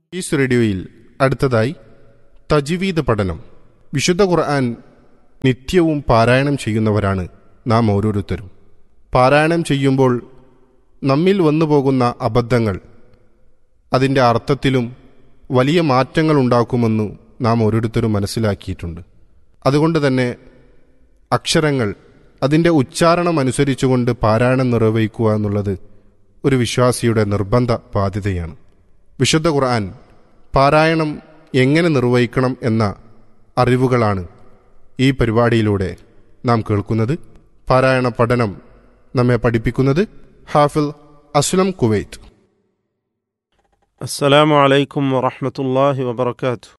Is റേഡിയോയിൽ അടുത്തതായി തജ്വീദ് പഠനം വിശുദ്ധ ഖുർആൻ നിത്യവും പാരായണം ചെയ്യുന്നവരാണ് നാം ഓരോരുത്തരും പാരായണം ചെയ്യുമ്പോൾ നമ്മിൽ വന്നു പോകുന്ന അബദ്ധങ്ങൾ അതിൻ്റെ അർത്ഥത്തിലും വലിയ മാറ്റങ്ങൾ ഉണ്ടാക്കുമെന്ന് നാം ഓരോരുത്തരും മനസ്സിലാക്കിയിട്ടുണ്ട് അതുകൊണ്ട് തന്നെ അക്ഷരങ്ങൾ അതിൻ്റെ ഉച്ചാരണം അനുസരിച്ചുകൊണ്ട് പാരായണം നിർവഹിക്കുക എന്നുള്ളത് ഒരു വിശ്വാസിയുടെ നിർബന്ധ ബാധ്യതയാണ് വിശുദ്ധ ഖുർആൻ പാരായണം എങ്ങനെ നിർവഹിക്കണം എന്ന അറിവുകളാണ് ഈ പരിപാടിയിലൂടെ നാം കേൾക്കുന്നത് പാരായണ പഠനം നമ്മെ പഠിപ്പിക്കുന്നത് ഹാഫിൽ അസ്ലം കുവൈത്ത് السلام عليكم ورحمة الله وبركاته.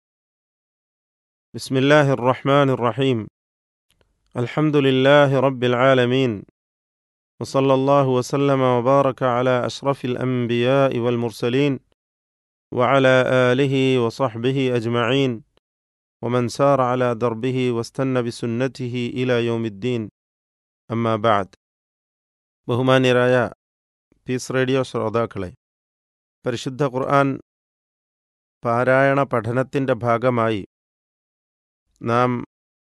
بسم الله الرحمن الرحيم. الحمد لله رب العالمين. وصلى الله وسلم وبارك على أشرف الأنبياء والمرسلين وعلى آله وصحبه أجمعين ومن سار على دربه واستنى بسنته إلى يوم الدين. أما بعد. ബഹുമാന്യരായ പീസ് റേഡിയോ ശ്രോതാക്കളെ പരിശുദ്ധ ഖുർആൻ പാരായണ പഠനത്തിൻ്റെ ഭാഗമായി നാം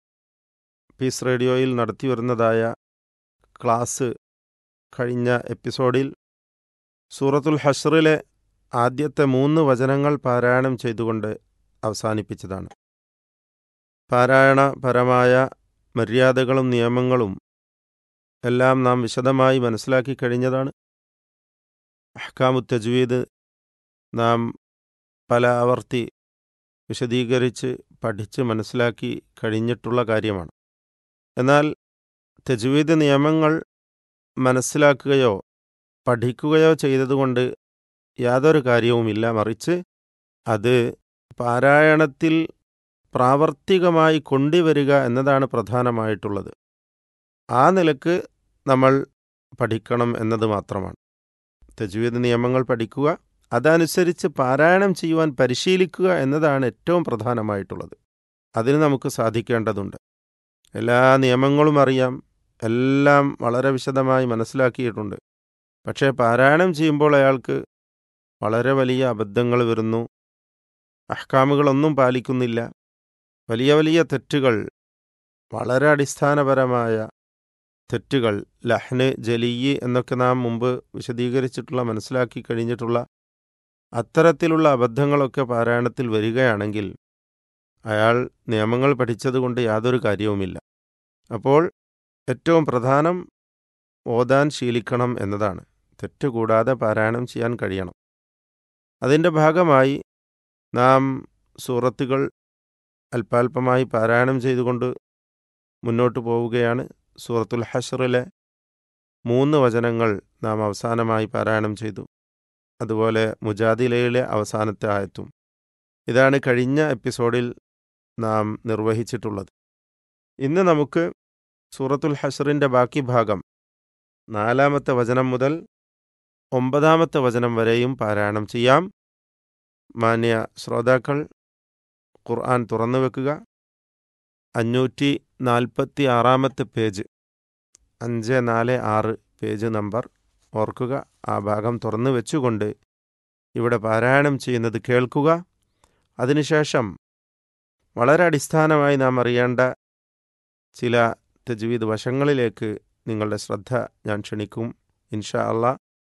പീസ് റേഡിയോയിൽ നടത്തിവരുന്നതായ ക്ലാസ് കഴിഞ്ഞ എപ്പിസോഡിൽ സൂറത്തുൽ ഹഷറിലെ ആദ്യത്തെ മൂന്ന് വചനങ്ങൾ പാരായണം ചെയ്തുകൊണ്ട് അവസാനിപ്പിച്ചതാണ് പാരായണപരമായ മര്യാദകളും നിയമങ്ങളും എല്ലാം നാം വിശദമായി മനസ്സിലാക്കി കഴിഞ്ഞതാണ് അഹ്കാമു തജ്വീദ് നാം പല ആവർത്തി വിശദീകരിച്ച് പഠിച്ച് മനസ്സിലാക്കി കഴിഞ്ഞിട്ടുള്ള കാര്യമാണ് എന്നാൽ തജ്വീദ് നിയമങ്ങൾ മനസ്സിലാക്കുകയോ പഠിക്കുകയോ ചെയ്തതുകൊണ്ട് യാതൊരു കാര്യവുമില്ല മറിച്ച് അത് പാരായണത്തിൽ പ്രാവർത്തികമായി കൊണ്ടുവരിക എന്നതാണ് പ്രധാനമായിട്ടുള്ളത് ആ നിലക്ക് നമ്മൾ പഠിക്കണം എന്നത് മാത്രമാണ് തജ്വീദ് നിയമങ്ങൾ പഠിക്കുക അതനുസരിച്ച് പാരായണം ചെയ്യുവാൻ പരിശീലിക്കുക എന്നതാണ് ഏറ്റവും പ്രധാനമായിട്ടുള്ളത് അതിന് നമുക്ക് സാധിക്കേണ്ടതുണ്ട് എല്ലാ നിയമങ്ങളും അറിയാം എല്ലാം വളരെ വിശദമായി മനസ്സിലാക്കിയിട്ടുണ്ട് പക്ഷേ പാരായണം ചെയ്യുമ്പോൾ അയാൾക്ക് വളരെ വലിയ അബദ്ധങ്ങൾ വരുന്നു അഹ്കാമുകളൊന്നും പാലിക്കുന്നില്ല വലിയ വലിയ തെറ്റുകൾ വളരെ അടിസ്ഥാനപരമായ തെറ്റുകൾ ലഹ്ന് ജലീയ് എന്നൊക്കെ നാം മുമ്പ് വിശദീകരിച്ചിട്ടുള്ള മനസ്സിലാക്കി കഴിഞ്ഞിട്ടുള്ള അത്തരത്തിലുള്ള അബദ്ധങ്ങളൊക്കെ പാരായണത്തിൽ വരികയാണെങ്കിൽ അയാൾ നിയമങ്ങൾ പഠിച്ചതുകൊണ്ട് യാതൊരു കാര്യവുമില്ല അപ്പോൾ ഏറ്റവും പ്രധാനം ഓതാൻ ശീലിക്കണം എന്നതാണ് തെറ്റുകൂടാതെ പാരായണം ചെയ്യാൻ കഴിയണം അതിൻ്റെ ഭാഗമായി നാം സൂറത്തുകൾ അല്പാൽപമായി പാരായണം ചെയ്തുകൊണ്ട് മുന്നോട്ട് പോവുകയാണ് സൂറത്തുൽ ഹഷറിലെ മൂന്ന് വചനങ്ങൾ നാം അവസാനമായി പാരായണം ചെയ്തു അതുപോലെ മുജാദിലയിലെ അവസാനത്തെ ആയത്തും ഇതാണ് കഴിഞ്ഞ എപ്പിസോഡിൽ നാം നിർവഹിച്ചിട്ടുള്ളത് ഇന്ന് നമുക്ക് സൂറത്തുൽ ഹഷറിൻ്റെ ബാക്കി ഭാഗം നാലാമത്തെ വചനം മുതൽ ഒമ്പതാമത്തെ വചനം വരെയും പാരായണം ചെയ്യാം മാന്യ ശ്രോതാക്കൾ ഖുർആൻ തുറന്നു വെക്കുക അഞ്ഞൂറ്റി നാൽപ്പത്തി ആറാമത്തെ പേജ് അഞ്ച് നാല് ആറ് പേജ് നമ്പർ ഓർക്കുക ആ ഭാഗം തുറന്നു വെച്ചുകൊണ്ട് ഇവിടെ പാരായണം ചെയ്യുന്നത് കേൾക്കുക അതിനുശേഷം വളരെ അടിസ്ഥാനമായി നാം അറിയേണ്ട ചില തജ്വീദ് വശങ്ങളിലേക്ക് നിങ്ങളുടെ ശ്രദ്ധ ഞാൻ ക്ഷണിക്കും ഇൻഷാ അള്ളാ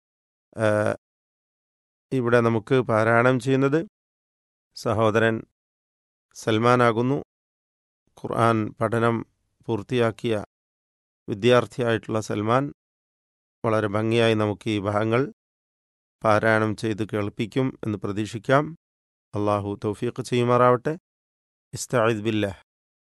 ഇവിടെ നമുക്ക് പാരായണം ചെയ്യുന്നത് സഹോദരൻ സൽമാനാകുന്നു ഖുർആൻ പഠനം പൂർത്തിയാക്കിയ വിദ്യാർത്ഥിയായിട്ടുള്ള സൽമാൻ വളരെ ഭംഗിയായി നമുക്ക് ഈ ഭാഗങ്ങൾ പാരായണം ചെയ്ത് കേൾപ്പിക്കും എന്ന് പ്രതീക്ഷിക്കാം അള്ളാഹു തൗഫീഖ് ചെയ്യുമാറാവട്ടെ ഇസ്തായിദ് ബില്ലാഹ്